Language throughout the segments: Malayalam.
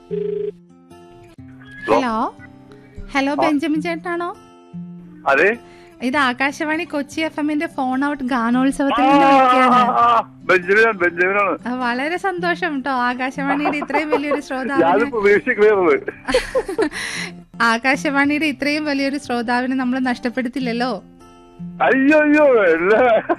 ഹലോ ഹലോ ബെഞ്ചമിൻ ചേട്ടനാണോ അതെ ഇത് ആകാശവാണി കൊച്ചി എഫ് എമ്മിന്റെ ഫോൺ ഔട്ട് ആ, ഗാനോത്സവത്തിൽ ആ, നിന്ന് വിളിക്കുകയാണ് ആ, ആ, ബെഞ്ചമിനാണ് ബെഞ്ചമിനാണ് ആ, വളരെ സന്തോഷം കേട്ടോ ആകാശവാണിയുടെ ഇത്രയും വലിയൊരു ഞാൻ ശ്രോതാവിന് പ്രതീക്ഷിക്കുന്നത് ആകാശവാണിയുടെ ഇത്രയും വലിയൊരു ശ്രോതാവിനെ നമ്മൾ നഷ്ടപ്പെടുത്തില്ലല്ലോ അയ്യോ അയ്യോ അല്ല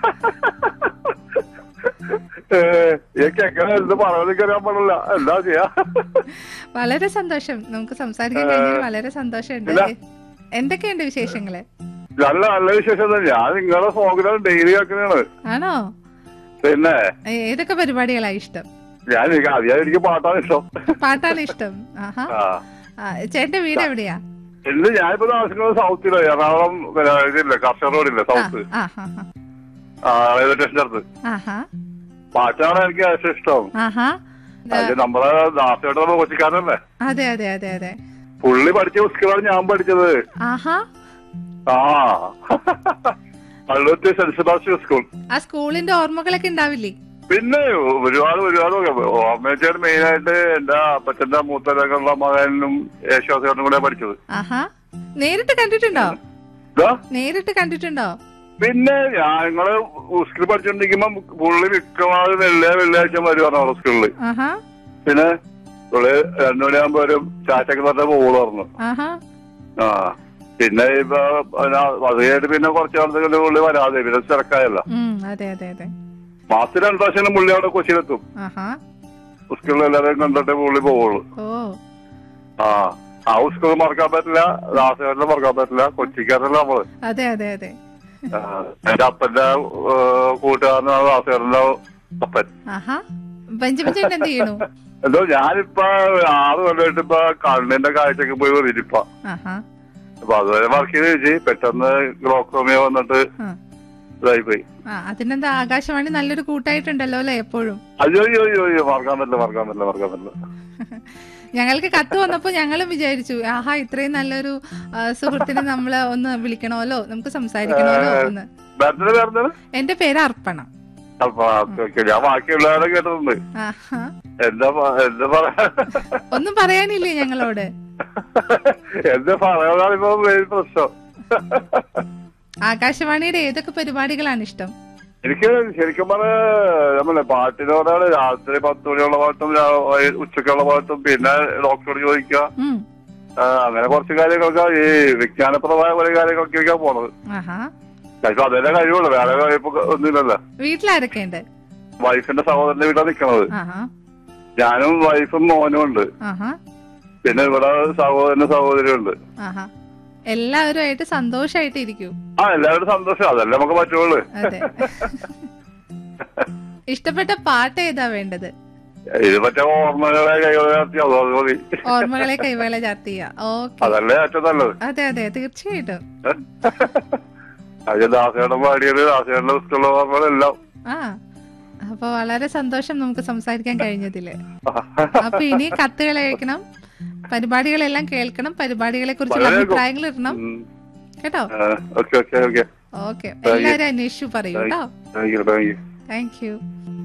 എനിക്ക് എങ്ങനെ എന്ത് പറയുന്നത് അറിയാൻ പാടില്ല എന്താ ചെയ്യാ വളരെ സന്തോഷം നമുക്ക് സംസാരിക്കാൻ കഴിഞ്ഞാൽ വളരെ സന്തോഷമുണ്ട് ഇല്ല. എന്തൊക്കെയുണ്ട് വിശേഷങ്ങള് നല്ല നല്ല വിശേഷം തന്നെ ഞാൻ നിങ്ങളുടെ പ്രോഗ്രാം ഡെയിലി കേൾക്കുന്നതാണ് ആണോ പിന്നെ ഏ- ഏതൊക്കെ പരിപാടികളാ ഇഷ്ടം ഞാൻ എനിക്ക് ആദ്യം എനിക്ക് പാട്ടാണ് ഇഷ്ടം പാട്ടാണ് ഇഷ്ടം ആഹാ ആ ആ, ചേട്ടന്റെ വീട് എവിടെയാ എന്ത് ഞാനിപ്പോ താമസിക്കുന്നത് സൗത്തില് എറണാകുളം പിന്നെ ഇതില്ലേ കർഷക റോഡില്ലേ ആ, സൗത്ത് ആ, ആ, ആ. ആ റെയിൽവേ സ്റ്റേഷന്റെ അടുത്ത് ആഹാ പാട്ടാണ് എനിക്ക് ഏറ്റവും ഇഷ്ടം ആഹാ അത് നമ്മുടെ ദാസേട്ട കൊച്ചിക്കാരനല്ലേ അതെ അതെ അതെ അതെ പുള്ളി പഠിച്ച സ്കൂളാണ് ഞാൻ പഠിച്ചത് ആഹാ ആ പള്ളുത്തി സെന്റ് സെബാസ്റ്റ്യൻ സ്കൂൾ ആ സ്കൂളിന്റെ ഓർമ്മകളൊക്കെ ഉണ്ടാവില്ലേ പിന്നെ ഒരുപാട് ഒരുപാട് ഓർമ്മച്ചാണ് മെയിൻ ആയിട്ട് എന്റെ അപ്പച്ചന്റെ മൂത്തരകളുടെ മകനും യേശുവാസിയോടും കൂടെ പഠിച്ചത് ആഹാ നേരിട്ട് കണ്ടിട്ടുണ്ടോ ഇതാ നേരിട്ട് കണ്ടിട്ടുണ്ടോ പിന്നെ ഞങ്ങള് സ്കൂളിൽ പഠിച്ചോണ്ടിരിക്കുമ്പോ പുള്ളി മിക്കവാറും വെള്ളിയ വെള്ളിയാഴ്ച വരുവാണ് അവിടെ സ്കൂളില് ആഹാ പിന്നെ പുള്ളി രണ്ടു മണിയാകുമ്പോ വരും ചാറ്റക്ക് പറഞ്ഞ പോള് പറഞ്ഞു ആഹാ ആ പിന്നെ ഇപ്പൊ അതായിട്ട് പിന്നെ കുറച്ച് കാലത്തേക്ക് പുള്ളി വരാതെ പിന്നെ തിരക്കായല്ല ഉം അതെ അതെ അതെ മാസത്തിൽ രണ്ടു പ്രാവശ്യം പുള്ളി അവിടെ കൊച്ചിയിലെത്തും ആഹാ സ്കൂളിൽ എല്ലാവരെയും കണ്ടിട്ട് പുള്ളി പോവുള്ളൂ ഓ ആ ആ സ്കൂൾ മറക്കാൻ പറ്റില്ല ദാസേട്ടനെ മറക്കാൻ പറ്റില്ല കൊച്ചിക്കാരല്ല നമ്മള് അതെ അതെ അതെ ആ, എന്റെ അപ്പന്റെ ഏ, കൂട്ടുകാരനാണ് ദാസേട്ടന്റെ അപ്പൻ ആഹാ ബെഞ്ചമിൻ ചേട്ടൻ എന്ത് ചെയ്യണു എന്തോ ഞാനിപ്പോ ആറ് കൊല്ലമായിട്ട് ഇപ്പൊ കണ്ണിന്റെ കാഴ്ചക്ക് പോയി വരിപ്പ ആഹാ അപ്പൊ അതുവരെ വർക്ക് ചെയ്ത് ചേച്ചി പെട്ടെന്ന് ഗ്ലോക്കോമിയ വന്നിട്ട് ആ. ഇതായി പോയി ആ അതിനെന്താ ആകാശവാണി നല്ലൊരു കൂട്ടായിട്ടുണ്ടല്ലോ അല്ലെ എപ്പോഴും അയ്യോ അയ്യോ അയ്യോ അയ്യോ മറക്കാൻ പറ്റില്ല മറക്കാൻ പറ്റില്ല മറക്കാൻ പറ്റില്ല ഞങ്ങൾക്ക് കത്ത് വന്നപ്പോ ഞങ്ങളും വിചാരിച്ചു ആഹാ ഇത്രയും നല്ലൊരു ആ, സുഹൃത്തിനെ നമ്മള് ഒന്ന് വിളിക്കണമല്ലോ നമുക്ക് സംസാരിക്കണമല്ലോ എന്ന് ബർത്ത്ഡേ ബർത്ത്ഡേ എന്റെ പേര് അർപ്പണം അപ്പൊ ഓക്കെ ഓക്കെ ഞാൻ ബാക്കിയുള്ളവരെ കേട്ടിട്ടുണ്ട് ആഹാ എന്താ പ- എന്താ പറയാ ഒന്നും പറയാനില്ലേ ഞങ്ങളോട് എന്താ പറയാനാണ് ഇപ്പൊ മെയിൻ പ്രശ്നം ആകാശവാണിയുടെ ഏതൊക്കെ പരിപാടികളാണ് ഇഷ്ടം എനിക്ക് ശരിക്കും പറഞ്ഞ നമ്മളെ പാട്ടിനോടാണ് രാത്രി പത്ത് മണിയുള്ള പാട്ടും രാ- വൈ- ഉച്ചക്കുള്ള പാട്ടും പിന്നെ ഡോക്ടറോട് ചോദിക്കുക ഉം ആ, അങ്ങനെ കുറച്ച് കാര്യങ്ങളൊക്കെ ഈ വിജ്ഞാനപ്രദമായ കുറെ കാര്യങ്ങളൊക്കെയൊക്കെയാ പോണത് ആഹാ ചിലപ്പോ അതല്ലേ കഴിവുള്ളൂ വേറെ കഴിപ്പ് ഒന്നുമില്ലല്ലോ വീട്ടിലാരൊക്കെയുണ്ട് വൈഫിന്റെ സഹോദരന്റെ വീട്ടിലാണ് നിൽക്കണത് ആഹാ ഞാനും വൈഫും മോനും ഉണ്ട് ആഹാ പിന്നെ ഇവിടെ സഹോദരനും സഹോദരിയും ഉണ്ട് ആഹാ എല്ലാവരുമായിട്ട് സന്തോഷായിട്ട് ഇരിക്കൂ ആ എല്ലാവരും സന്തോഷം അതല്ലേ നമുക്ക് പറ്റുള്ളൂ അതെ ഇഷ്ടപ്പെട്ട പാട്ട് ഏതാ വേണ്ടത് ഇത് മറ്റേ ഓർമ്മകളെ കൈകാര്യം അതോട് മതി ഓർമ്മകളെ കൈവേള ചാർത്തിയ ഓക്കെ അതല്ലേ ഏറ്റവും നല്ലത് അതെ അതെ തീർച്ചയായിട്ടും അത് ദാസേട്ടൻ പാടിയത് ദാസേട്ടന്റെ സ്കൂളിലെ ഓർമ്മകളെല്ലാം ആ അപ്പൊ വളരെ സന്തോഷം നമുക്ക് സംസാരിക്കാൻ കഴിഞ്ഞതില് അപ്പൊ ഇനി കത്തുകൾ അയക്കണം പരിപാടികളെല്ലാം കേൾക്കണം പരിപാടികളെ കുറിച്ചുള്ള വളരെ അഭിപ്രായങ്ങൾ ഇടണം കേട്ടോ ഓക്കെ ഓക്കെ ഓക്കെ ഓക്കെ എല്ലാരും അന്വേഷിച്ചു പറയൂ കേട്ടോ thank you thank you thank U